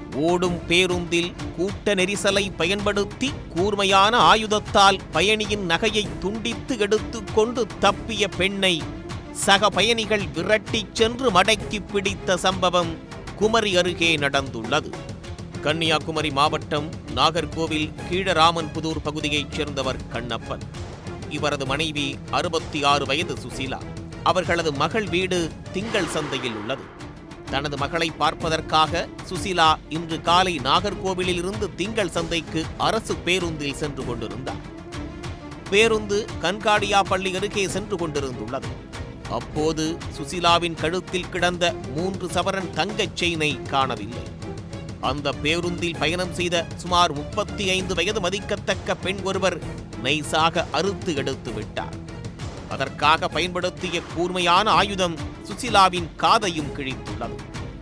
ஓடும் பேருந்தில் கூட்ட நெரிசலை பயன்படுத்தி கூர்மையான ஆயுதத்தால் பயணியின் நகையை துண்டித்து எடுத்துக் கொண்டு தப்பிய பெண்ணை சக பயணிகள் விரட்டிச் சென்று மடக்கி பிடித்த சம்பவம் குமரி அருகே நடந்துள்ளது கன்னியாகுமரி மாவட்டம் நாகர்கோவில் கீழராமன்புதூர் பகுதியைச் சேர்ந்தவர் கண்ணப்பன் இவரது மனைவி அறுபத்தி ஆறு வயது சுசீலா அவர்களது மகள் வீடு திங்கள் சந்தையில் உள்ளது தனது மகளை பார்ப்பதற்காக சுசீலா இன்று காலை நாகர்கோவிலில் இருந்து திங்கள் சந்தைக்கு அரசு பேருந்தில் சென்று கொண்டிருந்தார் பேருந்து கண்காடியா பள்ளி அருகே சென்று கொண்டிருந்துள்ளது அப்போது சுசீலாவின் கழுத்தில் கிடந்த மூன்று சவரன் தங்கச் செயினை காணவில்லை அந்த பேருந்தில் பயணம் செய்த சுமார் முப்பத்தி ஐந்து வயது மதிக்கத்தக்க பெண் ஒருவர் நைசாக அறுத்து எடுத்து விட்டார் அதற்காக பயன்படுத்திய கூர்மையான ஆயுதம் சுசிலாவின் காதையும் கிழித்துள்ளது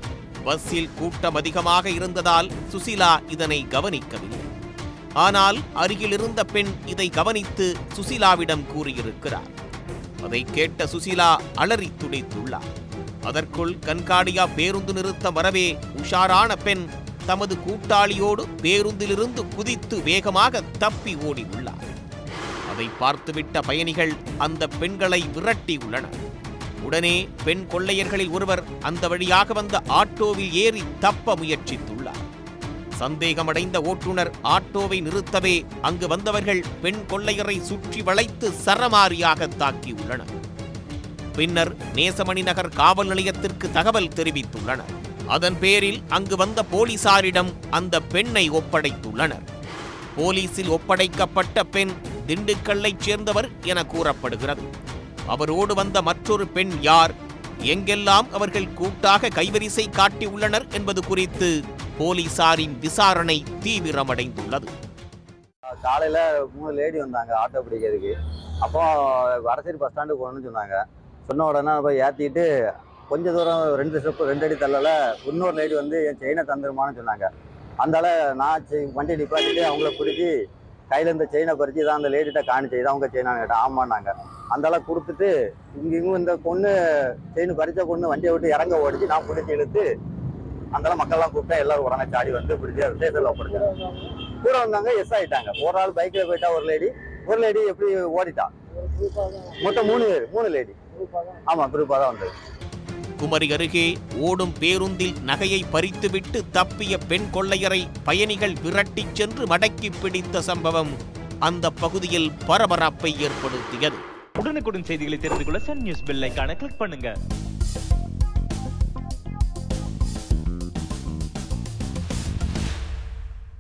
பஸ்ஸில் கூட்டம் அதிகமாக இருந்ததால் சுசிலா இதனை கவனிக்கவில்லை ஆனால் அருகில் இருந்த பெண் இதை கவனித்து சுசிலாவிடம் கூறியிருக்கிறார் அதை கேட்ட சுசிலா அலறி துடித்துள்ளார் அதற்குள் கண்காடியா பேருந்து நிறுத்தம் வரவே உஷாரான பெண் தமது கூட்டாளியோடு பேருந்திலிருந்து குதித்து வேகமாக தப்பி ஓடி உள்ளார் அதை பார்த்துவிட்ட பயணிகள் அந்த பெண்களை விரட்டி உள்ளனர் உடனே பெண் கொள்ளையர்களில் ஒருவர் அந்த வழியாக வந்த ஆட்டோவில் ஏறி தப்ப முயற்சித்துள்ளார் சந்தேகமடைந்த ஓட்டுநர் ஆட்டோவை நிறுத்தவே அங்கு வந்தவர்கள் பெண் கொள்ளையரை சுற்றி வளைத்து சரமாரியாக தாக்கியுள்ளனர் பின்னர் நேசமணி நகர் காவல் நிலையத்திற்கு தகவல் தெரிவித்துள்ளனர் அதன் பேரில் அங்கு வந்த போலீசாரிடம் அந்த பெண்ணை ஒப்படைத்துள்ளனர் போலீசில் ஒப்படைக்கப்பட்ட பெண் திண்டுக்கல்லைச் சேர்ந்தவர் என கூறப்படுகிறது அவரோடு வந்த மற்றொரு பெண் யார் எங்கெல்லாம் அவர்கள் கூட்டாக கைவரிசை காட்டியுள்ளனர் என்பது குறித்து போலீசாரின் விசாரணை தீவிரமடைந்துள்ளது காலையில் மூணு லேடி வந்தாங்க ஆட்டோ பிடிக்கிறதுக்கு அப்போ வடசேரி பஸ் ஸ்டாண்டுக்கு போகணும்னு சொன்னாங்க சொன்ன உடனே போய் ஏற்றிட்டு கொஞ்ச தூரம் ரெண்டு ஸ்டெப்பு ரெண்டு அடி தள்ளல இன்னொரு லேடி வந்து என் செயினை தந்துருமான்னு சொன்னாங்க அந்தால நான் செய்- வண்டி நிப்பாட்டிட்டு அவங்கள பிடிச்சி கையில் இருந்த செயினை பறித்து இதான் அந்த லேடிட்ட காணிச்சு இதான் உங்கள் செயினான்னு கேட்டேன் ஆமான்னாங்க அந்தால கொடுத்துட்டு இங்க இங்க இந்த பொண்ணு செயின் பறிச்ச பொண்ணு வண்டியை விட்டு இறங்க ஓடிச்சு நான் பிடிச்சி இழுத்து அந்தால மக்கள்லாம் கூப்பிட்டா எல்லாரும் உடனே சாடி வந்து பிடிச்சி ஸ்டேஷனில் ஒப்படைச்சாங்க கூட வந்தாங்க எஸ் ஆயிட்டாங்க ஒரு ஆள் பைக்ல போயிட்டா ஒரு லேடி ஒரு லேடி எப்படி ஓடிட்டா மொத்தம் மூணு பேர் மூணு லேடி ஆமா குரூப்பா தான் வந்தது குமரி அருகே ஓடும் பேருந்தில் நகையை பறித்துவிட்டு தப்பிய பெண் கொள்ளையரை பயணிகள் விரட்டிச் சென்று மடக்கி பிடித்த சம்பவம் அந்த பகுதியில் பரபரப்பை ஏற்படுத்தியது உடனுக்குடன் செய்திகளை தெரிந்து கொள்ள சன் நியூஸ் பெல் ஐகானை கிளிக் பண்ணுங்க